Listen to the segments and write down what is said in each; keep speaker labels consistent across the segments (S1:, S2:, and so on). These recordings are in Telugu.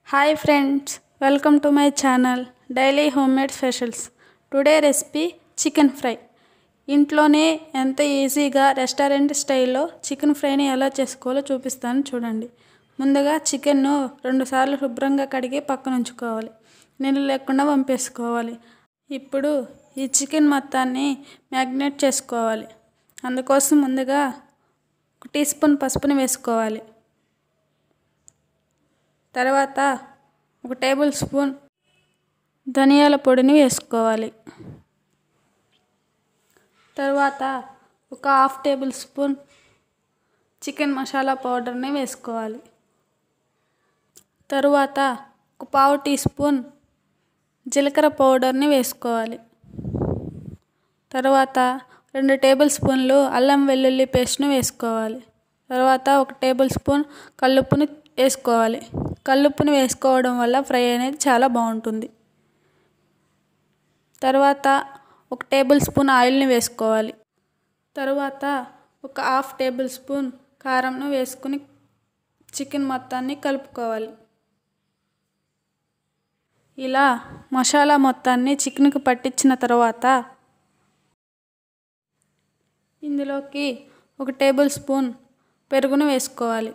S1: hi friends welcome to my channel daily homemade specials today recipe chicken fry ఇంట్లోనే ఎంత ఈజీగా రెస్టారెంట్ స్టైల్లో చికెన్ ఫ్రైని ఎలా చేసుకోవాలో చూపిస్తాను చూడండి ముందుగా చికెన్ను రెండుసార్లు శుభ్రంగా కడిగి పక్కన ఉంచుకోవాలి నీళ్ళు లేకుండా పంపేసుకోవాలి ఇప్పుడు ఈ చికెన్ మొత్తాన్ని మ్యాగ్నేట్ చేసుకోవాలి అందుకోసం ముందుగా ఒక టీ స్పూన్ పసుపుని వేసుకోవాలి తర్వాత ఒక టేబుల్ స్పూన్ ధనియాల పొడిని వేసుకోవాలి తర్వాత ఒక half tablespoon chicken masala పౌడర్ని వేసుకోవాలి తరువాత ఒక పావు టీ స్పూన్ జీలకర్ర పౌడర్ని వేసుకోవాలి తర్వాత రెండు టేబుల్ స్పూన్లు అల్లం వెల్లుల్లి పేస్ట్ను వేసుకోవాలి తర్వాత ఒక టేబుల్ స్పూన్ కల్లుప్పుని వేసుకోవాలి కల్లుప్పుని వేసుకోవడం వల్ల ఫ్రై అనేది చాలా బాగుంటుంది తర్వాత ఒక టేబుల్ స్పూన్ ఆయిల్ని వేసుకోవాలి తర్వాత ఒక హాఫ్ టేబుల్ స్పూన్ కారంను వేసుకుని చికెన్ మొత్తాన్ని కలుపుకోవాలి ఇలా మసాలా మొత్తాన్ని చికెన్కి పట్టించిన తర్వాత ఇందులోకి ఒక టేబుల్ స్పూన్ పెరుగును వేసుకోవాలి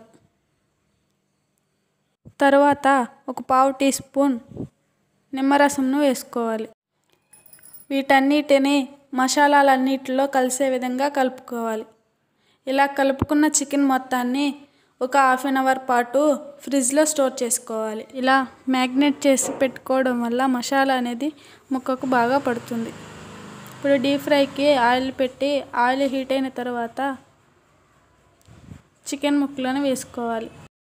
S1: తర్వాత ఒక పావు టీ స్పూన్ నిమ్మరసంను వేసుకోవాలి వీటన్నిటిని మసాలాలన్నిటిలో కలిసే విధంగా కలుపుకోవాలి ఇలా కలుపుకున్న చికెన్ మొత్తాన్ని ఒక హాఫ్ అన్ అవర్ పాటు ఫ్రిడ్జ్లో స్టోర్ చేసుకోవాలి ఇలా మ్యాగ్నేట్ చేసి పెట్టుకోవడం వల్ల మసాలా అనేది ముక్కకు బాగా పడుతుంది ఇప్పుడు డీప్ ఫ్రైకి ఆయిల్ పెట్టి ఆయిల్ హీట్ అయిన తర్వాత చికెన్ ముక్కలను వేసుకోవాలి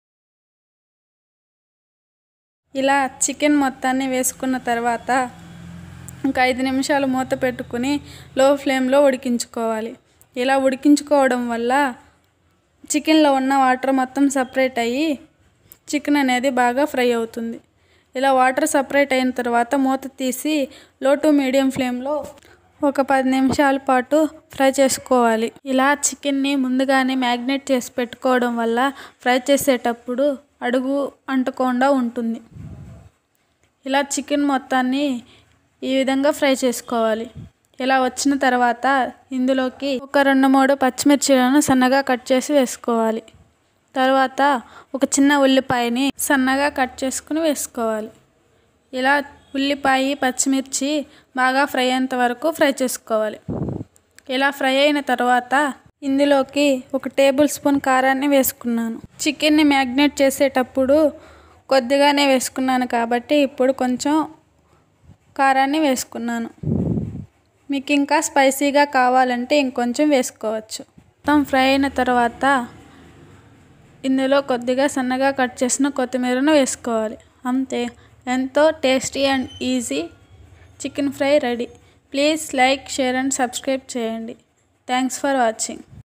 S1: ఇలా చికెన్ మొత్తాన్ని వేసుకున్న తర్వాత ఇంకా ఐదు నిమిషాలు మూత పెట్టుకుని లో ఫ్లేమ్లో ఉడికించుకోవాలి ఇలా ఉడికించుకోవడం వల్ల చికెన్లో ఉన్న వాటర్ మొత్తం సపరేట్ అయ్యి చికెన్ అనేది బాగా ఫ్రై అవుతుంది ఇలా వాటర్ సపరేట్ అయిన తర్వాత మూత తీసి లో టు మీడియం ఫ్లేమ్లో ఒక పది నిమిషాల పాటు ఫ్రై చేసుకోవాలి ఇలా చికెన్ని ముందుగానే మ్యాగ్నేట్ చేసి పెట్టుకోవడం వల్ల ఫ్రై చేసేటప్పుడు అడుగు అంటకుండా ఉంటుంది ఇలా చికెన్ మొత్తాన్ని ఈ విధంగా ఫ్రై చేసుకోవాలి ఇలా వచ్చిన తర్వాత ఇందులోకి ఒక రెండు మూడు పచ్చిమిర్చిలను సన్నగా కట్ చేసి వేసుకోవాలి తర్వాత ఒక చిన్న ఉల్లిపాయని సన్నగా కట్ చేసుకుని వేసుకోవాలి ఇలా ఉల్లిపాయ పచ్చిమిర్చి బాగా ఫ్రై అయ్యేంత వరకు ఫ్రై చేసుకోవాలి ఇలా ఫ్రై అయిన తర్వాత ఇందులోకి ఒక టేబుల్ స్పూన్ కారాన్ని వేసుకున్నాను చికెన్ని మ్యాగ్నేట్ చేసేటప్పుడు కొద్దిగానే వేసుకున్నాను కాబట్టి ఇప్పుడు కొంచెం కారాన్ని వేసుకున్నాను మీకు ఇంకా స్పైసీగా కావాలంటే ఇంకొంచెం వేసుకోవచ్చు మొత్తం ఫ్రై అయిన తర్వాత ఇందులో కొద్దిగా సన్నగా కట్ చేసిన కొత్తిమీరను వేసుకోవాలి అంతే ఎంతో tasty and easy chicken fry ready please like share and subscribe చేయండి థ్యాంక్స్ ఫర్ వాచింగ్